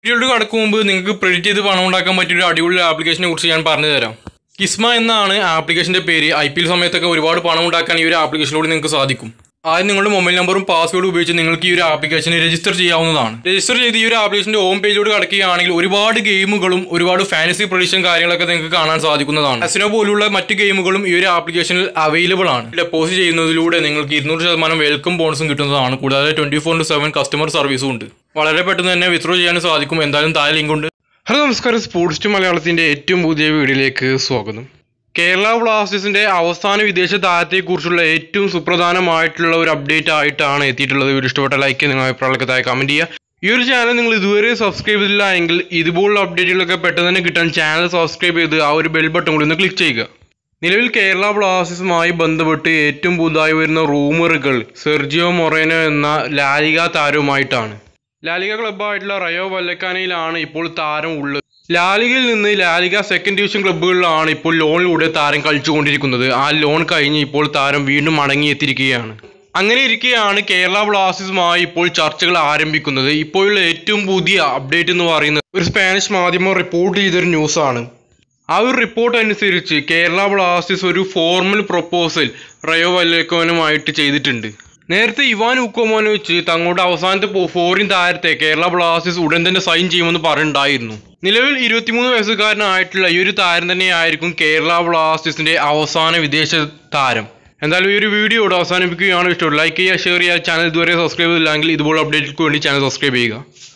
വീഡിയോയിലോട്ട് കടക്കും മുമ്പ് നിങ്ങൾക്ക് പ്രെഡിറ്റ് ചെയ്ത് പണം ഉണ്ടാക്കാൻ പറ്റിയ ഒരു അടിപൊളി ആപ്ലിക്കേഷനെ കുറിച്ച് ഞാൻ പറഞ്ഞു തരാം കിസ്മ എന്നാണ് ആപ്ലിക്കേഷൻ്റെ പേര് ഐ പി എൽ സമയത്തൊക്കെ ഒരുപാട് പണം ഉണ്ടാക്കാൻ ഈ ഒരു ആപ്ലിക്കേഷനിലൂടെ നിങ്ങൾക്ക് സാധിക്കും ആദ്യം നിങ്ങളുടെ മൊബൈൽ നമ്പറും പാസ്വേഡും ഉപയോഗിച്ച് നിങ്ങൾക്ക് ഈ ഒരു ആപ്ലിക്കേഷനെ രജിസ്റ്റർ ചെയ്യാവുന്നതാണ് രജിസ്റ്റർ ചെയ്ത് ഈ ഒരു ആപ്ലിക്കേഷൻ്റെ ഹോം പേജിലോട്ട് കടക്കുകയാണെങ്കിൽ ഒരുപാട് ഗെയിമുകളും ഒരുപാട് ഫാൻസി പ്രൊഡിഷൻ കാര്യങ്ങളൊക്കെ നിങ്ങൾക്ക് കാണാൻ സാധിക്കുന്നതാണ് അസിനോ പോലുള്ള മറ്റ് ഗെയിമുകളും ഈ ഒരു ആപ്ലിക്കേഷനിൽ അവൈലബിൾ ആണ് ഡെപ്പോസിറ്റ് ചെയ്യുന്നതിലൂടെ നിങ്ങൾക്ക് ഇരുന്നൂറ് ശതമാനം വെൽക്കം ബോണസും കിട്ടുന്നതാണ് കൂടാതെ twenty four into seven customer സർവീസും ഉണ്ട് വളരെ പെട്ടെന്ന് തന്നെ വിത്ഡ്രോ ചെയ്യാനും സാധിക്കും എന്തായാലും താഴെ ലിങ്ക് ഉണ്ട് ഹലോ നമസ്കാരം സ്പോർട്സ് ടു മലയാളത്തിന്റെ ഏറ്റവും പുതിയ വീഡിയോയിലേക്ക് സ്വാഗതം കേരള ബ്ലാസ്റ്റേഴ്സിന്റെ അവസാന വിദേശ താരത്തെക്കുറിച്ചുള്ള ഏറ്റവും സുപ്രധാനമായിട്ടുള്ള ഒരു അപ്ഡേറ്റ് ആയിട്ടാണ് എത്തിയിട്ടുള്ളത് വീഡിയോ ഇഷ്ടപ്പെട്ട ലൈക്ക് നിങ്ങൾ അഭിപ്രായമൊക്കെ താഴെ കമന്റ് ചെയ്യുക ഈ ഒരു ചാനൽ നിങ്ങൾ ഇതുവരെ സബ്സ്ക്രൈബ് ചെയ്തില്ല എങ്കിൽ ഇതുപോലുള്ള അപ്ഡേറ്റുകളൊക്കെ പെട്ടെന്ന് തന്നെ കിട്ടാൻ ചാനൽ സബ്സ്ക്രൈബ് ചെയ്ത് ആ ഒരു ബെൽ ബട്ടൺ കൂടി ഒന്ന് ക്ലിക്ക് ചെയ്യുക നിലവിൽ കേരള ബ്ലാസ്റ്റേഴ്സുമായി ബന്ധപ്പെട്ട് ഏറ്റവും പുതുതായി വരുന്ന റൂമറുകൾ സെർജിയോ മൊറേനോ എന്ന ലാലിക താരവുമായിട്ടാണ് ലാലിക ക്ലബ്ബായിട്ടുള്ള റയോ വല്ലക്കാനയിലാണ് ഇപ്പോൾ താരം ഉള്ളത് ലാലികയിൽ നിന്ന് ലാലിക സെക്കൻഡ് ഡിവിഷൻ ക്ലബ്ബുകളിലാണ് ഇപ്പോൾ ലോണിലൂടെ താരം കളിച്ചുകൊണ്ടിരിക്കുന്നത് ആ ലോൺ കഴിഞ്ഞ് ഇപ്പോൾ താരം വീണ്ടും മടങ്ങിയെത്തിയിരിക്കുകയാണ് അങ്ങനെ ഇരിക്കെയാണ് കേരള ബ്ലാസ്റ്റേഴ്സുമായി ഇപ്പോൾ ചർച്ചകൾ ആരംഭിക്കുന്നത് ഇപ്പോഴുള്ള ഏറ്റവും പുതിയ അപ്ഡേറ്റ് എന്ന് പറയുന്നത് ഒരു സ്പാനിഷ് മാധ്യമം റിപ്പോർട്ട് ചെയ്തൊരു ന്യൂസാണ് ആ ഒരു റിപ്പോർട്ട് അനുസരിച്ച് കേരള ബ്ലാസ്റ്റേഴ്സ് ഒരു ഫോർമൽ പ്രൊപ്പോസൽ റയോ വല്ലേക്കോനുമായിട്ട് ചെയ്തിട്ടുണ്ട് നേരത്തെ ഇവാൻ ഉക്കോമോനോവിച്ച് തങ്ങളുടെ അവസാനത്തെ പോ- ഫോറിൻ താരത്തെ കേരള ബ്ലാസ്റ്റേഴ്സ് ഉടൻ തന്നെ സൈൻ ചെയ്യുമെന്ന് പറഞ്ഞിട്ടുണ്ടായിരുന്നു നിലവിൽ ഇരുപത്തിമൂന്ന് വയസ്സുകാരനായിട്ടുള്ള ഈ ഒരു താരം തന്നെയായിരിക്കും കേരള ബ്ലാസ്റ്റേഴ്സിന്റെ അവസാന വിദേശ താരം എന്തായാലും ഈ ഒരു വീഡിയോ ഇവിടെ അവസാനിപ്പിക്കുകയാണ് ഇഷ്ടം ലൈക്ക് ചെയ്യുക ഷെയർ ചെയ്യുക ചാനൽ ഇതുവരെ സബ്സ്ക്രൈബ് ചെയ്തില്ലെങ്കിൽ ഇതുപോലെ അപ്ഡേറ്റുകൾക്ക് വേണ്ടി ചാനൽ സബ്സ്ക്രൈബ് ചെയ്യുക